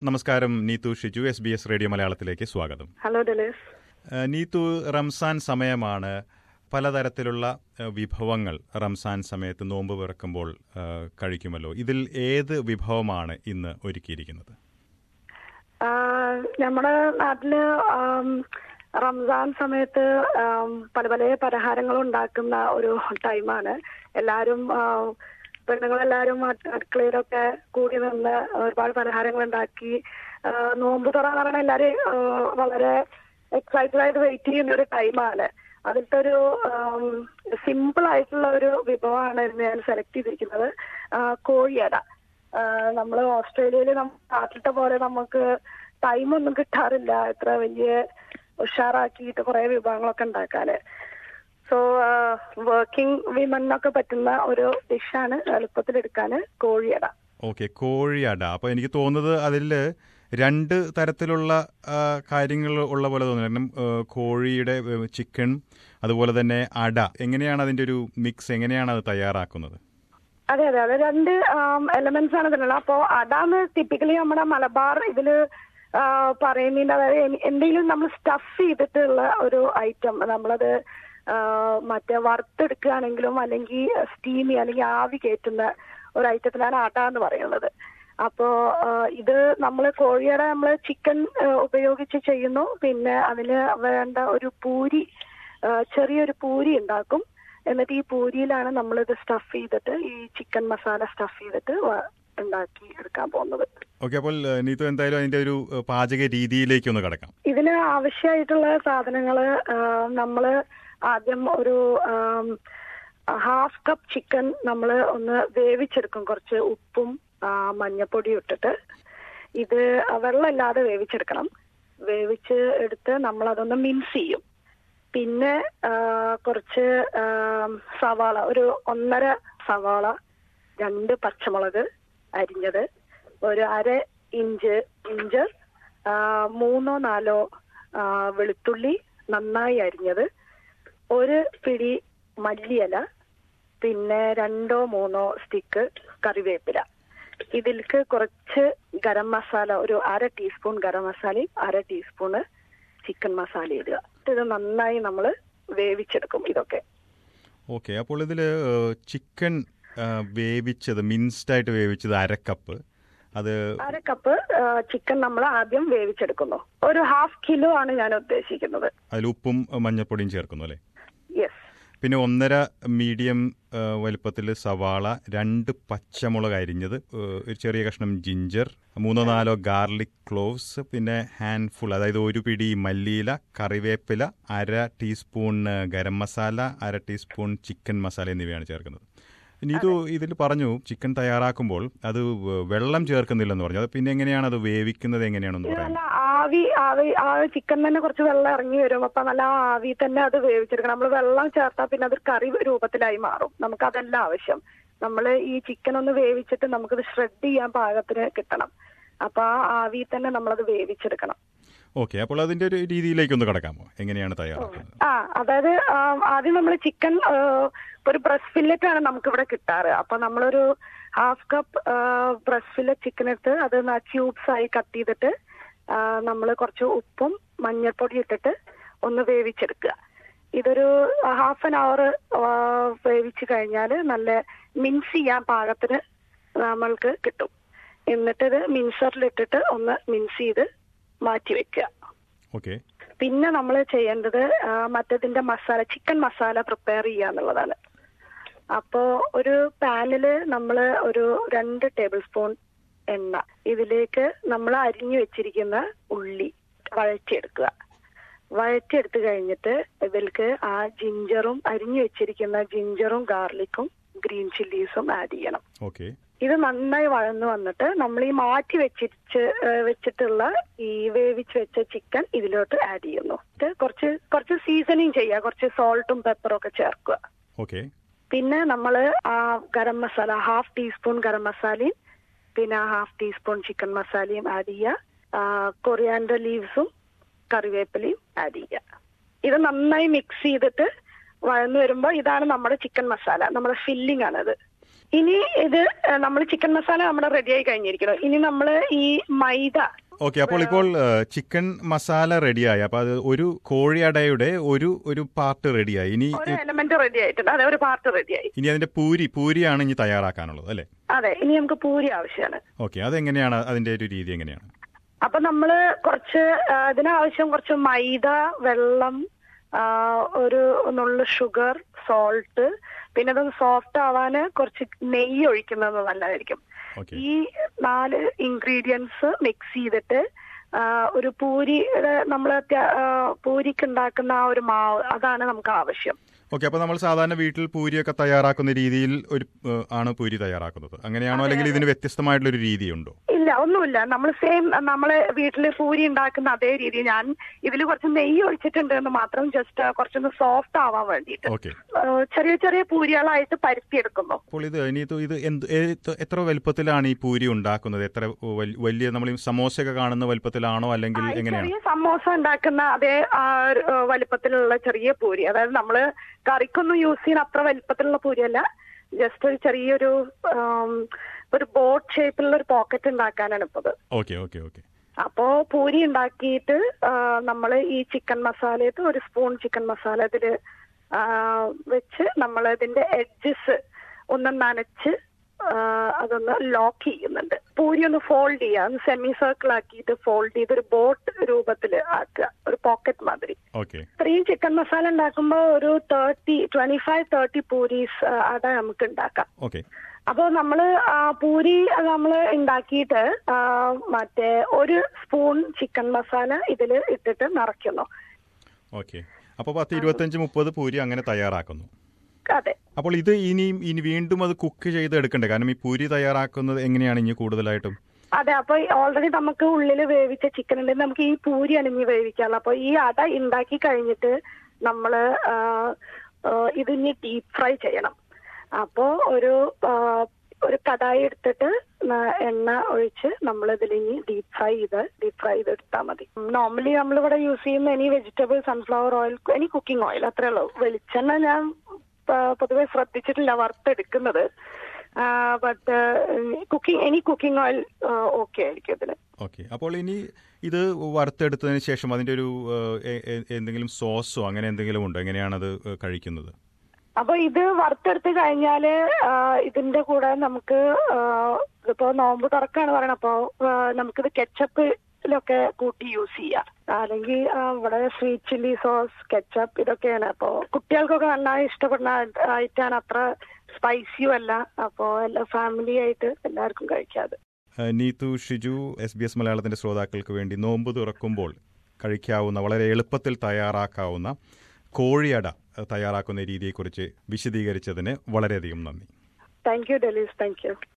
നമസ്കാരം Neethu Shiju S B S radio മലയാളത്തിലേക്ക് സ്വാഗതം ഹലോ ഡെലിസ് ഏഹ് നീതു റംസാൻ സമയമാണ് പലതരത്തിലുള്ള ഏഹ് വിഭവങ്ങൾ റംസാൻ സമയത്ത് നോമ്പ് പിറക്കുമ്പോൾ ഏഹ് കഴിക്കുമല്ലോ ഇതിൽ ഏത് വിഭവമാണ് ഇന്ന് ഒരുക്കിയിരിക്കുന്നത് നമ്മുടെ നാട്ടില് ആം, റംസാൻ സമയത്ത് ആം, പല പല പലഹാരങ്ങൾ ഉണ്ടാക്കുന്ന ഒരു ടൈമാണ് എല്ലാരും ആ, പെണ്ണുങ്ങളെല്ലാരും അടു- അടുക്കളയിലൊക്കെ കൂടി നിന്ന് ഒരുപാട് പലഹാരങ്ങൾ ഉണ്ടാക്കി ആ, നോമ്പ് തുറ എന്ന് പറഞ്ഞാൽ എല്ലാരും ആ, വളരെ എക്സൈറ്റഡ് ആയിട്ട് വെയിറ്റ് ചെയ്യുന്ന ഒരു ടൈമാണ് അതിലത്തെ ഒരു സിമ്പിൾ ആയിട്ടുള്ള ഒരു വിഭവമാണ് ഇന്ന് ഞാൻ സെലക്ട് ചെയ്തിരിക്കുന്നത് ആ, കോഴിയട നമ്മൾ ഓസ്ട്രേലിയയിൽ നാട്ടിലത്തെ പോലെ നമുക്ക് ടൈമൊന്നും കിട്ടാറില്ല എത്ര വലിയ ഉഷാറാക്കിയിട്ട് കുറെ വിഭവങ്ങളൊക്കെ ഉണ്ടാക്കാന് സോ വർക്കിംഗ് വിമനൊക്കെ പറ്റുന്ന ഒരു ഡിഷാണ് എളുപ്പത്തിൽ എടുക്കാന് കോഴിയട ഓക്കെ കോഴിയട അപ്പോൾ എനിക്ക് തോന്നുന്നത് അതിൽ രണ്ട് തരത്തിലുള്ള ആ, കാര്യങ്ങൾ ഉള്ള പോലെ തോന്നുന്നു കാരണം ഏഹ് കോഴിയുടെ ഏഹ് ചിക്കൻ അതുപോലെ തന്നെ അട എങ്ങനെയാണ് അതിൻ്റെ ഒരു മിക്സ് എങ്ങനെയാണ് അത് തയ്യാറാക്കുന്നത് അതെ അതെ അതെ രണ്ട് എലമെന്റ്സ് ആണ് ഇതിലുള്ള അപ്പോ അതാണ് ടിപ്പിക്കലി നമ്മുടെ മലബാർ ഇതില് ആ, പറയുന്നതിന്റെ അതായത് എൻ- എന്തെങ്കിലും നമ്മൾ സ്റ്റഫ് ചെയ്തിട്ടുള്ള ഒരു ഐറ്റം നമ്മളത് ആ, മറ്റേ വറുത്തെടുക്കുകയാണെങ്കിലും അല്ലെങ്കിൽ സ്റ്റീമി അല്ലെങ്കിൽ ആവി കയറ്റുന്ന ഒരു ഐറ്റത്തിനാണ് അട എന്ന് പറയുന്നത് അപ്പോ ആ, ഇത് നമ്മൾ കോഴിയുടെ നമ്മൾ ചിക്കൻ ഉപയോഗിച്ച് ചെയ്യുന്നു പിന്നെ അതിന് വേണ്ട ഒരു പൂരി ആ, ചെറിയൊരു പൂരി ഉണ്ടാക്കും എന്നിട്ട് ഈ പൂരിയിലാണ് നമ്മളിത് സ്റ്റഫ് ചെയ്തിട്ട് ഈ ചിക്കൻ മസാല സ്റ്റഫ് ചെയ്തിട്ട് വ- ഉണ്ടാക്കി എടുക്കാൻ പോകുന്നത് ഓക്കെ അപ്പോൾ ഏഹ് നീതു എന്തായാലും അതിൻ്റെ ഒരു ഏഹ് പാചക രീതിയിലേക്ക് ഒന്ന് കിടക്കാം ഇതിന് ആവശ്യമായിട്ടുള്ള സാധനങ്ങള് ആ, നമ്മള് ആദ്യം ഒരു ഹാഫ് കപ്പ് ചിക്കൻ നമ്മൾ ഒന്ന് വേവിച്ചെടുക്കും കുറച്ച് ഉപ്പും ആ, മഞ്ഞപ്പൊടിയും ഇട്ടിട്ട് ഇത് വെള്ളമില്ലാതെ വേവിച്ചെടുക്കണം വേവിച്ച് എടുത്ത് നമ്മൾ അതൊന്ന് മിൻസ് ചെയ്യും പിന്നെ ആ, കുറച്ച് ആ, സവാള ഒരു ഒന്നര സവാള രണ്ട് പച്ചമുളക് അരിഞ്ഞത് ഒരു അര ഇഞ്ച് ഇഞ്ച് ആ, മൂന്നോ നാലോ ആ, വെളുത്തുള്ളി നന്നായി അരിഞ്ഞത് ഒരു പിടി മല്ലിയില പിന്നെ രണ്ടോ മൂന്നോ സ്റ്റിക്ക് കറിവേപ്പില ഇതിലേക്ക് കുറച്ച് ഗരം മസാല ഒരു അര ടീസ്പൂൺ ഗരം മസാലയും അര ടീസ്പൂണ് ചിക്കൻ മസാല ഇടുക ഇത് നന്നായി നമ്മൾ വേവിച്ചെടുക്കും ഇതൊക്കെ ഓക്കെ അപ്പോൾ ഇതിൽ ചിക്കൻ ഏഹ് വേവിച്ചത് മിൻസ്ഡ് ആയിട്ട് വേവിച്ചത് അരക്കപ്പ് അത് അര കപ്പ് ചിക്കൻ നമ്മൾ ആദ്യം വേവിച്ചെടുക്കുന്നു ഒരു ഹാഫ് കിലോ ആണ് ഞാൻ ഉദ്ദേശിക്കുന്നത് അതിൽ ഉപ്പും ഏഹ് മഞ്ഞപ്പൊടിയും ചേർക്കുന്നു അല്ലേ യെസ് പിന്നെ ഒന്നര മീഡിയം വലുപ്പത്തിൽ സവാള രണ്ട് പച്ചമുളക് അരിഞ്ഞത് ഏഹ് ഒരു ചെറിയ കഷ്ണം ജിഞ്ചർ മൂന്നോ നാലോ ഗാർലിക് ക്ലോവ്സ് പിന്നെ ഹാൻഡ്ഫുൾ അതായത് ഒരു പിടി മല്ലിയില കറിവേപ്പില അര ടീസ്പൂൺ ഏഹ് ഗരം മസാല അര ടീസ്പൂൺ ചിക്കൻ മസാല എന്നിവയാണ് ചേർക്കുന്നത് ഇനി ഇത് ഇതിൽ പറഞ്ഞു ചിക്കൻ തയ്യാറാക്കുമ്പോൾ അത് വെ- വെള്ളം ചേർക്കുന്നില്ലെന്ന് പറഞ്ഞു അത് പിന്നെ എങ്ങനെയാണ് അത് വേവിക്കുന്നത് എങ്ങനെയാണെന്ന് ഇത് പറയാം നല്ല ആവി ആവി ആ ചിക്കൻ തന്നെ കുറച്ച് വെള്ളം ഇറങ്ങി വരും അപ്പൊ നല്ല ആ ആവി തന്നെ അത് വേവിച്ചെടുക്കണം നമ്മൾ വെള്ളം ചേർത്താൽ പിന്നെ അത് കറി രൂപത്തിലായി മാറും നമുക്ക് അതല്ല ആവശ്യം നമ്മൾ ഈ ചിക്കൻ ഒന്ന് വേവിച്ചിട്ട് നമുക്കത് ഷ്രെഡ് ചെയ്യാൻ പാകത്തിന് കിട്ടണം അപ്പൊ ആ ആവി തന്നെ നമ്മളത് വേവിച്ചെടുക്കണം ഓക്കെ അപ്പോൾ അതിന്റെ ഒരു രീതിയിലേക്കൊന്ന് കിടക്കാമോ എങ്ങനെയാണ് തയ്യാറാക്കുന്നത് ആ അതായത് ആ, ആദ്യം നമ്മൾ ചിക്കൻ ഒരു ബ്രസ്റ്റ് ഫില്ലറ്റ് ആണ് നമുക്ക് ഇവിടെ കിട്ടാറ് അപ്പൊ നമ്മളൊരു half cup breast fillet chicken എടുത്ത് അത് ക്യൂബ്സ് ആയി കട്ട് ചെയ്തിട്ട് നമ്മൾ കുറച്ച് ഉപ്പും മഞ്ഞൾപ്പൊടി ഇട്ടിട്ട് ഒന്ന് വേവിച്ചെടുക്കുക ഇതൊരു ഹാഫ് ആൻ അവർ വേവിച്ച് കഴിഞ്ഞാൽ നല്ല മിൻസ് ചെയ്യാൻ പാകത്തിന് നമ്മൾക്ക് കിട്ടും എന്നിട്ട് ഇത് മിൻസറിലിട്ടിട്ട് ഒന്ന് മിൻസ് ചെയ്ത് മാറ്റി വെക്കുക ഓക്കെ പിന്നെ നമ്മൾ ചെയ്യേണ്ടത് ആ, മറ്റേതിന്റെ മസാല ചിക്കൻ മസാല പ്രിപ്പയർ ചെയ്യുക എന്നുള്ളതാണ് അപ്പോ ഒരു പാനില് നമ്മൾ ഒരു രണ്ട് ടേബിൾ സ്പൂൺ എണ്ണ ഇതിലേക്ക് നമ്മൾ അരിഞ്ഞു വെച്ചിരിക്കുന്ന ഉള്ളി വഴറ്റിയെടുക്കുക വഴറ്റിയെടുത്ത് കഴിഞ്ഞിട്ട് ഇതിലേക്ക് ആ ജിഞ്ചറും അരിഞ്ഞു വെച്ചിരിക്കുന്ന ജിഞ്ചറും ഗാർലിക്കും ഗ്രീൻ ചില്ലീസും ആഡ് ചെയ്യണം ഓക്കെ ഇത് നന്നായി വഴന്നു വന്നിട്ട് നമ്മൾ ഈ മാറ്റി വെച്ചിട്ട് ഏഹ് വെച്ചിട്ടുള്ള ഈ വേവിച്ച് വെച്ച ചിക്കൻ ഇതിലോട്ട് ആഡ് ചെയ്യുന്നു ഇത് കുറച്ച് കുറച്ച് സീസണിങ് ചെയ്യുക കുറച്ച് സോൾട്ടും പെപ്പറും ഒക്കെ ചേർക്കുക ഓക്കെ പിന്നെ നമ്മൾ ആ ഗരം മസാല ഹാഫ് ടീസ്പൂൺ ഗരം മസാലയും പിന്നെ ഹാഫ് ടീസ്പൂൺ ചിക്കൻ മസാലയും ആഡ് ചെയ്യുക കൊറിയാൻഡർ ലീവ്സും കറിവേപ്പിലയും ആഡ് ചെയ്യുക ഇത് നന്നായി മിക്സ് ചെയ്തിട്ട് വഴന്നു വരുമ്പോൾ ഇതാണ് നമ്മുടെ ചിക്കൻ മസാല നമ്മുടെ ഫില്ലിംഗ് ആണത് ഇനി ഇത് നമ്മൾ ചിക്കൻ മസാല നമ്മുടെ റെഡി ആയി കഴിഞ്ഞിരിക്കണം ഇനി നമ്മൾ ഈ മൈദ ഓക്കെ അപ്പോൾ ഇപ്പോൾ ഏഹ്, ചിക്കൻ മസാല റെഡിയായി അപ്പൊ അത് ഒരു കോഴിയടയുടെ ഒരു ഒരു പാർട്ട് റെഡിയായി ഇനി ഒരു എലമെന്റ് റെഡി ആയിട്ടുണ്ട് അതെ ഒരു പാർട്ട് റെഡി ആയി ഇനി അതിന്റെ പൂരി പൂരിയാണ് ഇനി തയ്യാറാക്കാനുള്ളത് അല്ലേ അതെ ഇനി നമുക്ക് പൂരി ആവശ്യമാണ് ഓക്കെ അതെങ്ങനെയാണ് അതിന്റെ ഒരു രീതി എങ്ങനെയാണ് അപ്പൊ നമ്മള് കുറച്ച് ആ, ഇതിനാവശ്യം കുറച്ച് മൈദ വെള്ളം ആ, ഒരു നുള്ള ഷുഗർ സോൾട്ട് പിന്നെ അത് സോഫ്റ്റ് ആവാന് കുറച്ച് നെയ്യ് ഒഴിക്കുന്നത് നല്ലതായിരിക്കും ഓക്കെ ഈ നാല് ഇൻഗ്രീഡിയൻസ് മിക്സ് ചെയ്തിട്ട് ആ, ഒരു പൂരി നമ്മൾ പൂരിക്ക് ഉണ്ടാക്കുന്ന ആ ഒരു മാവ് അതാണ് നമുക്ക് ആവശ്യം ഓക്കെ അപ്പൊ നമ്മൾ സാധാരണ വീട്ടിൽ പൂരിയൊക്കെ തയ്യാറാക്കുന്ന രീതിയിൽ ഒരു ഏഹ്, ആണ് പൂരി തയ്യാറാക്കുന്നത് അങ്ങനെയാണോ അല്ലെങ്കിൽ ഇതിന് വ്യത്യസ്തമായിട്ടുള്ള ഒരു രീതിയുണ്ടോ ഇല്ല ഒന്നുമില്ല നമ്മൾ സെയിം നമ്മളെ വീട്ടില് പൂരി ഉണ്ടാക്കുന്ന അതേ രീതി ഞാൻ ഇതിൽ കുറച്ച് നെയ്യ് ഒഴിച്ചിട്ടുണ്ട് എന്ന് മാത്രം ജസ്റ്റ് കുറച്ചൊന്ന് സോഫ്റ്റ് ആവാൻ വേണ്ടിയിട്ട് ഓക്കെ ഏഹ് ചെറിയ ചെറിയ പൂരികളായിട്ട് പരത്തിയെടുക്കുന്നു അപ്പോൾ ഇത് ഇനി ഇത് ഇത് എന്ത് ഏത്- എത്ര വലുപ്പത്തിലാണ് ഈ പൂരി ഉണ്ടാക്കുന്നത് എത്ര വൽ- വലിയ നമ്മൾ ഈ സമോസയൊക്കെ കാണുന്ന വലുപ്പത്തിലാണോ അല്ലെങ്കിൽ ആ, ഈ എങ്ങനെയാണ് ചെറിയ സമോസ ഉണ്ടാക്കുന്ന അതേ ആ ഒരു, ഏഹ് വലിപ്പത്തിലുള്ള ചെറിയ പൂരി അതായത് നമ്മള് കറിക്കൊന്നും യൂസ് ചെയ്യുന്ന അത്ര വലിപ്പത്തിലുള്ള പൂരിയല്ല ജസ്റ്റ് ഒരു ചെറിയൊരു ആം, ഒരു ബോട്ട് ഷേപ്പിലുള്ള ഒരു പോക്കറ്റ് ഉണ്ടാക്കാനാണ് ഇപ്പത് ഓക്കെ ഓക്കെ ഓക്കെ അപ്പോ പൂരി ഉണ്ടാക്കിയിട്ട് നമ്മൾ ഈ ചിക്കൻ മസാലയിട്ട് ഒരു സ്പൂൺ ചിക്കൻ മസാല ഇതില് ആ, വെച്ച് നമ്മൾ ഇതിന്റെ എഡ്ജസ് ഒന്ന് നനച്ച് ആ, അതൊന്ന് ലോക്ക് ചെയ്യുന്നുണ്ട് പൂരി ഒന്ന് ഫോൾഡ് ചെയ്യുക ഒന്ന് സെമി സർക്കിൾ ആക്കിയിട്ട് ഫോൾഡ് ചെയ്ത് ഒരു ബോട്ട് രൂപത്തിൽ ആക്കുക ഒരു പോക്കറ്റ് മാതിരി ഓക്കെ ഇത്രയും ചിക്കൻ മസാല ഉണ്ടാക്കുമ്പോൾ ഒരു thirty twenty five thirty puris അട നമുക്ക് ഉണ്ടാക്കാം ഓക്കെ അപ്പോൾ നമ്മള് ആ, പൂരി നമ്മൾ ഉണ്ടാക്കിയിട്ട് ആ, മറ്റേ ഒരു സ്പൂൺ ചിക്കൻ മസാല ഇതിൽ ഇട്ടിട്ട് നിറയ്ക്കുന്നു ഓക്കെ അപ്പോൾ പത്ത് ഇരുപത്തഞ്ച് മുപ്പത് പൂരി അങ്ങനെ തയ്യാറാക്കുന്നു അതെ അപ്പോൾ ഇത് ഇനിയും ഇനി വീണ്ടും അത് കുക്ക് ചെയ്ത് എടുക്കണ്ടേ കാരണം ഈ പൂരി തയ്യാറാക്കുന്നത് എങ്ങനെയാണ് ഇനി കൂടുതലായിട്ടും അതെ അപ്പൊ ഓൾറെഡി നമുക്ക് ഉള്ളിൽ വേവിച്ച ചിക്കൻ ഉണ്ടെങ്കിൽ നമുക്ക് ഈ പൂരി അണിഞ്ഞ് വേവിക്കാമല്ലോ അപ്പൊ ഈ അട ഉണ്ടാക്കി കഴിഞ്ഞിട്ട് നമ്മള് ആ, ആ, ഇത് ഇനി ഡീപ് ഫ്രൈ ചെയ്യണം അപ്പോ ഒരു ആ, ഒരു കടായി എടുത്തിട്ട് ന- എണ്ണ ഒഴിച്ച് നമ്മൾ ഇതിൽ ഇനി ഡീപ് ഫ്രൈ ചെയ്ത് ഡീപ് ഫ്രൈ ചെയ്ത് എടുത്താൽ മതി നോർമലി നമ്മളിവിടെ യൂസ് ചെയ്യുന്ന any vegetable sunflower oil any cooking oil അത്രേ ഉള്ളൂ വെളിച്ചെണ്ണ ഞാൻ പ- പൊതുവെ ശ്രദ്ധിച്ചിട്ടില്ല വറുത്തെടുക്കുന്നത് but cooking any cooking oil okay ആയിരിക്കും ഇതിന് ഓക്കെ അപ്പോൾ ഇനി ഇത് വറുത്തെടുത്തതിന് ശേഷം അതിന്റെ ഒരു ഏഹ്, എ- എ- എന്തെങ്കിലും സോസോ അങ്ങനെ എന്തെങ്കിലും ഉണ്ടോ എങ്ങനെയാണത് ഏഹ്, കഴിക്കുന്നത് അപ്പൊ ഇത് വറുത്തെടുത്ത് കഴിഞ്ഞാല് ആ, ഇതിന്റെ കൂടെ നമുക്ക് ആ, ഇതിപ്പോ നോമ്പ് തുറക്കാണ് പറയണത് അപ്പൊ ആ, നമുക്കിത് കെച്ചപ്പിലൊക്കെ കൂട്ടി യൂസ് ചെയ്യാം അല്ലെങ്കിൽ ആ, ഇവിടെ സ്വീറ്റ് ചില്ലി സോസ് കെച്ചപ്പ് ഇതൊക്കെയാണ് അപ്പോ കുട്ടികൾക്കൊക്കെ നന്നായി ഇഷ്ടപ്പെടുന്ന ആയിട്ടാണ് അത്ര സ്പൈസിയും അല്ല അപ്പോ എല്ലാ ഫാമിലി ആയിട്ട് എല്ലാവർക്കും കഴിക്കാതെ ഏഹ്, Neethu Shiju S B S മലയാളത്തിന്റെ ശ്രോതാക്കൾക്ക് വേണ്ടി നോമ്പ് തുറക്കുമ്പോൾ കഴിക്കാവുന്ന വളരെ എളുപ്പത്തിൽ തയ്യാറാക്കാവുന്ന കോഴിയട ഏഹ്, തയ്യാറാക്കുന്ന രീതിയെക്കുറിച്ച് വിശദീകരിച്ചതിന് വളരെയധികം നന്ദി thank you Delis thank U